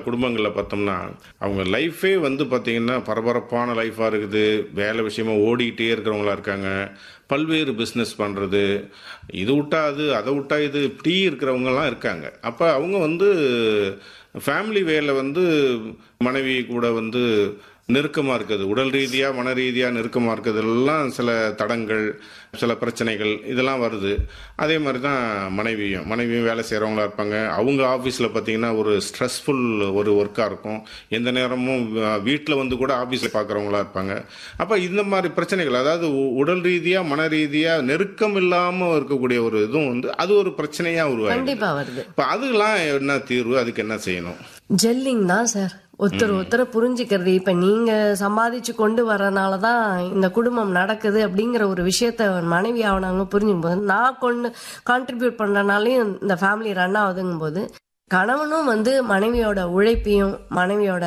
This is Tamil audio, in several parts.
குடும்பங்களில் பார்த்தோம்னா அவங்க லைஃபே வந்து பார்த்தீங்கன்னா பரபரப்பான லைஃபாக இருக்குது வேலை விஷயமா ஓடிக்கிட்டே இருக்கிறவங்களா இருக்காங்க பல்வேறு பிஸ்னஸ் பண்ணுறது இது விட்டா அது அதை விட்டா இது இப்படி இருக்கிறவங்கலாம் இருக்காங்க அப்போ அவங்க வந்து ஃபேமிலி வேலை வந்து மனைவி கூட வந்து நெருக்கமாக இருக்குது உடல் ரீதியாக மன ரீதியாக நெருக்கமாக இருக்கிறதெல்லாம் சில தடங்கள் சில பிரச்சனைகள் இதெல்லாம் வருது அதே மாதிரி தான் மனைவியும் மனைவியும் வேலை செய்கிறவங்களா இருப்பாங்க அவங்க ஆஃபீஸில் பார்த்தீங்கன்னா ஒரு ஸ்ட்ரெஸ்ஃபுல் ஒரு ஒர்க்காக இருக்கும் எந்த நேரமும் வீட்டில் வந்து கூட ஆஃபீஸில் பார்க்குறவங்களா இருப்பாங்க அப்போ இந்த மாதிரி பிரச்சனைகள் அதாவது உ- உடல் ரீதியாக மன ரீதியாக நெருக்கம் இல்லாமல் இருக்கக்கூடிய ஒரு இதுவும் வந்து அது ஒரு பிரச்சனையாக உருவாயிடுது கண்டிப்பா வருது இப்போ அதுக்கெல்லாம் என்ன தீர்வு அதுக்கு என்ன செய்யணும் ஜெல்லிங் தான் சார் ஒருத்தர் ஒருத்தரை புரிஞ்சுக்கிறது இப்ப நீங்க சம்பாதிச்சு கொண்டு வரனால தான் இந்த குடும்பம் நடக்குது அப்படிங்கிற ஒரு விஷயத்த மனைவி ஆவணாங்க புரிஞ்சுக்கும் போது நான் கொண்டு கான்ட்ரிபியூட் பண்றனாலையும் இந்த ஃபேமிலி ரன் ஆகுதுங்கும் போது கணவனும் வந்து மனைவியோட உழைப்பையும் மனைவியோட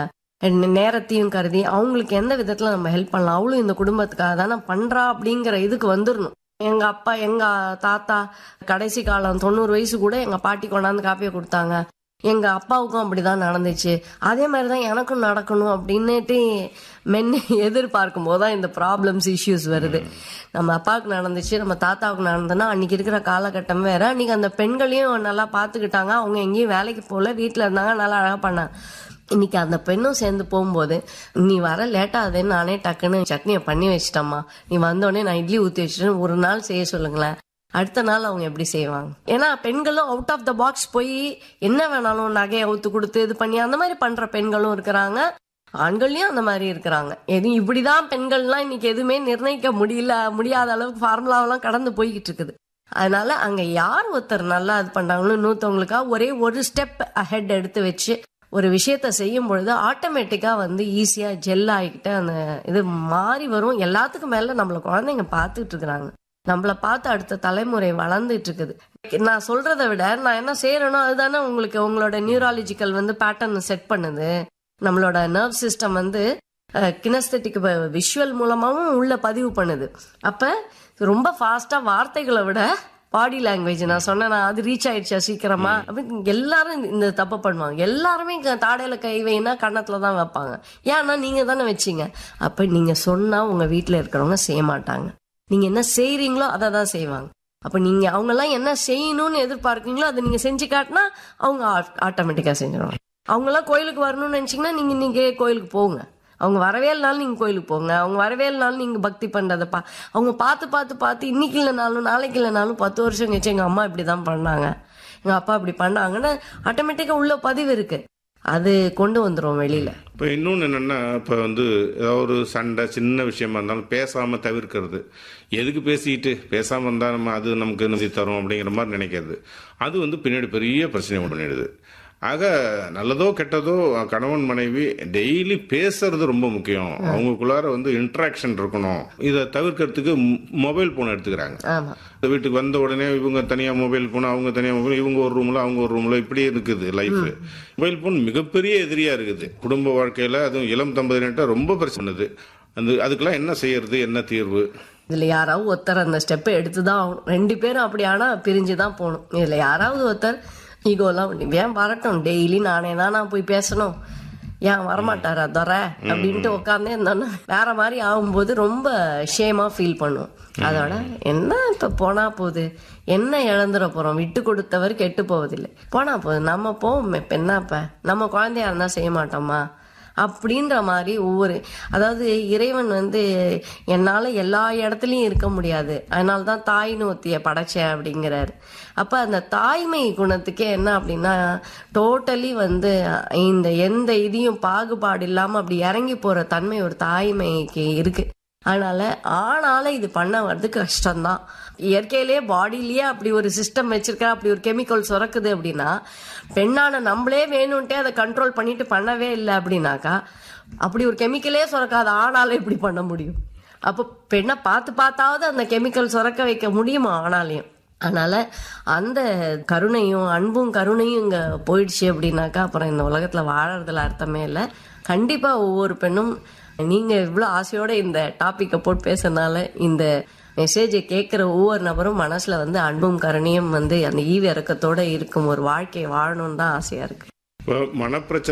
நேரத்தையும் கருதி அவங்களுக்கு எந்த விதத்துல நம்ம ஹெல்ப் பண்ணலாம் அவளும் இந்த குடும்பத்துக்காக தானே பண்றா அப்படிங்கிற இதுக்கு வந்துடணும் எங்க அப்பா எங்க தாத்தா கடைசி காலம் தொண்ணூறு வயசு கூட எங்க பாட்டி கொண்டாந்து காப்பியை கொடுத்தாங்க எங்க அப்பாவுக்கும் அப்படிதான் நடந்துச்சு அதே மாதிரிதான் எனக்கும் நடக்கணும் அப்படின்னுட்டு மென்னு எதிர்பார்க்கும் போதுதான் இந்த ப்ராப்ளம்ஸ் இஷ்யூஸ் வருது நம்ம அப்பாவுக்கு நடந்துச்சு நம்ம தாத்தாவுக்கு நடந்ததுன்னா அன்னைக்கு இருக்கிற காலகட்டம் வேற அன்னைக்கு அந்த பெண்களையும் நல்லா பாத்துக்கிட்டாங்க அவங்க எங்கேயும் வேலைக்கு போகல வீட்டுல இருந்தாங்க நல்லா அழகா பண்ணாங்க இன்னைக்கு அந்த பெண்ணும் சேர்ந்து போகும்போது நீ வர லேட்டா அதேன்னு நானே டக்குன்னு சட்னியை பண்ணி வச்சிட்டம்மா நீ வந்தோடனே நான் இட்லி ஊத்தி வச்சுட்டு ஒரு நாள் செய்ய சொல்லுங்களேன் அடுத்த நாள் அவங்க எப்படி செய்வாங்க ஏன்னா பெண்களும் அவுட் ஆஃப் த பாக்ஸ் போய் என்ன வேணாலும் நகையை அவுத்து கொடுத்து இது பண்ணி அந்த மாதிரி பண்ற பெண்களும் இருக்கிறாங்க ஆண்கள்லயும் அந்த மாதிரி இருக்கிறாங்க எதுவும் இப்படிதான் பெண்கள்லாம் இன்னைக்கு எதுவுமே நிர்ணயிக்க முடியல முடியாத அளவுக்கு ஃபார்முலாவெல்லாம் கடந்து போய்கிட்டு இருக்குது அதனால அங்க யார் ஒருத்தர் நல்லா இது பண்றாங்களோ இன்னொருத்தவங்களுக்கா ஒரே ஒரு ஸ்டெப் அஹெட் எடுத்து வச்சு ஒரு விஷயத்த செய்யும் பொழுது ஆட்டோமேட்டிக்கா வந்து ஈஸியா ஜெல் ஆகிக்கிட்டு அந்த இது மாறி வரும் எல்லாத்துக்கும் மேல நம்மள குழந்தைங்க பார்த்துட்டு இருக்கிறாங்க நம்மள பார்த்து அடுத்த தலைமுறை வளர்ந்துட்டு இருக்குது நான் சொல்றதை விட நான் என்ன செய்யறேனோ அதுதானே உங்களுக்கு உங்களோட நியூராலஜிக்கல் வந்து பேட்டர்ன் செட் பண்ணுது நம்மளோட நர்வ் சிஸ்டம் வந்து கினஸ்தட்டிக் விஷுவல் மூலமாவும் உள்ள பதிவு பண்ணுது அப்ப ரொம்ப ஃபாஸ்டா வார்த்தைகளை விட பாடி லாங்குவேஜ் நான் சொன்னேன் அது ரீச் ஆயிடுச்சா சீக்கிரமா அப்படின்னு எல்லாரும் இந்த- இந்த தப்பு பண்ணுவாங்க எல்லாருமே இங்க தாடையில கை வைனா கன்னத்துல தான் வைப்பாங்க ஏன்னா நீங்க தானே வச்சீங்க அப்ப நீங்க சொன்னா உங்க வீட்டுல இருக்கிறவங்க செய்ய மாட்டாங்க நீங்க என்ன செய்றீங்களோ அதை தான் செய்வாங்க அப்ப நீங்க அவங்க எல்லாம் என்ன செய்யணும்னு எதிர்பார்க்கீங்களோ அதை நீங்க செஞ்சு காட்டினா அவங்க ஆட்டோமேட்டிக்கா செஞ்சிருவாங்க அவங்க எல்லாம் கோயிலுக்கு வரணும்னு நினைச்சீங்கன்னா நீங்க நீங்க கோயிலுக்கு போங்க அவங்க வரவே இல்லைனாலும் நீங்க கோயிலுக்கு போங்க அவங்க வரவே இல்லைனாலும் நீங்க பக்தி பண்றதை பா அவங்க பார்த்து பார்த்து பார்த்து இன்னைக்கு இல்லைனாலும் நாளைக்கு இல்லைனாலும் பத்து வருஷம் கழிச்சு எங்க அம்மா இப்படிதான் பண்ணாங்க எங்க அப்பா இப்படி பண்ணாங்கன்னு ஆட்டோமேட்டிக்கா உள்ள பதிவு இருக்கு அது கொண்டு வந்துரும் வெளியில இப்போ இன்னொன்று என்னென்னா இப்போ வந்து ஏதாவது ஒரு சண்டை சின்ன விஷயமா இருந்தாலும் பேசாமல் தவிர்க்கிறது எதுக்கு பேசிக்கிட்டு பேசாமல் இருந்தால் நம்ம அது நமக்கு நிதி தரும் அப்படிங்கிற மாதிரி நினைக்கிறது அது வந்து பின்னாடி பெரிய பிரச்சனை கொண்டு பண்ணிடுது ஆக நல்லதோ கெட்டதோ கணவன் மனைவி டெய்லி பேசுறது ரொம்ப முக்கியம் அவங்களுக்குள்ளார வந்து இன்ட்ராக்ஷன் இருக்கணும் இதை தவிர்க்கிறதுக்கு மொபைல் ஃபோன் எடுத்துக்கிறாங்க ஆமா இந்த வீட்டுக்கு வந்த உடனே இவங்க தனியா மொபைல் போன் அவங்க தனியா மொபைல் இவங்க ஒரு ரூம்ல அவங்க ஒரு ரூம்ல இப்படியே இருக்குது லைஃப் மொபைல் போன் மிகப்பெரிய எதிரியா இருக்குது குடும்ப வாழ்க்கையில அதுவும் இளம் தம்பதியினர்கிட்ட ரொம்ப பிரச்சனை அந்த அதுக்கெல்லாம் என்ன செய்யறது என்ன தீர்வு இதுல யாராவது ஒருத்தர் அந்த ஸ்டெப்பை எடுத்துதான் ஆகணும் ரெண்டு பேரும் அப்படி ஆனா பிரிஞ்சு தான் போகணும் இதுல யாராவது ஒருத்தர் ஈகோலாம் பண்ணி ஏன் வரட்டும் டெய்லி நானே தான் நான் போய் பேசணும் ஏன் வரமாட்டாரா துற அப்படின்ட்டு உட்காந்தே இருந்தோன்னா வேற மாதிரி ஆகும்போது ரொம்ப ஷேமா ஃபீல் பண்ணுவோம் அதோட என்ன இப்ப போனா போகுது என்ன இழந்துட போறோம் விட்டு கொடுத்தவர் கெட்டு போவதில்லை போனா போகுது நம்ம போவோம் இப்ப என்ன இப்ப நம்ம குழந்தையா இருந்தா செய்ய மாட்டோமா அப்படின்ற மாதிரி ஒவ்வொரு அதாவது இறைவன் வந்து என்னால எல்லா இடத்துலயும் இருக்க முடியாது அதனால தான் தாய்னு ஒத்திய படைச்சேன் அப்படிங்கிறாரு அப்ப அந்த தாய்மை குணத்துக்கே என்ன அப்படின்னா டோட்டலி வந்து இந்த எந்த இதையும் பாகுபாடு இல்லாம அப்படி இறங்கி போற தன்மை ஒரு தாய்மைக்கு இருக்கு அதனால ஆனால இது பண்ண வர்றது கஷ்டம்தான் இயற்கையிலேயே பாடியிலேயே அப்படி ஒரு சிஸ்டம் வச்சிருக்க அப்படி ஒரு கெமிக்கல் சுரக்குது அப்படின்னா பெண்ணான நம்மளே வேணும்ட்டே அதை கண்ட்ரோல் பண்ணிட்டு பண்ணவே இல்லை அப்படின்னாக்கா அப்படி ஒரு கெமிக்கலே சுரக்காத ஆனாலும் எப்படி பண்ண முடியும் அப்போ பெண்ணை பார்த்து பார்த்தாவது அந்த கெமிக்கல் சுரக்க வைக்க முடியுமா ஆனாலையும் அதனால அந்த கருணையும் அன்பும் கருணையும் இங்க போயிடுச்சு அப்படின்னாக்கா அப்புறம் இந்த உலகத்துல வாழறதுல அர்த்தமே இல்லை கண்டிப்பா ஒவ்வொரு பெண்ணும் நீங்க இவ்வளவு ஆசையோட இந்த டாபிக்கை போட்டு பேசுறதுனால இந்த மெசேஜை கேட்கிற ஒவ்வொரு நபரும் மனசுல வந்து அன்பும் கருணையும் வந்து அந்த ஈவு இறக்கத்தோட இருக்கும் ஒரு வாழ்க்கையை வாழணும்னு தான் ஆசையா இருக்கு இப்போ மனப்பிரச்சனை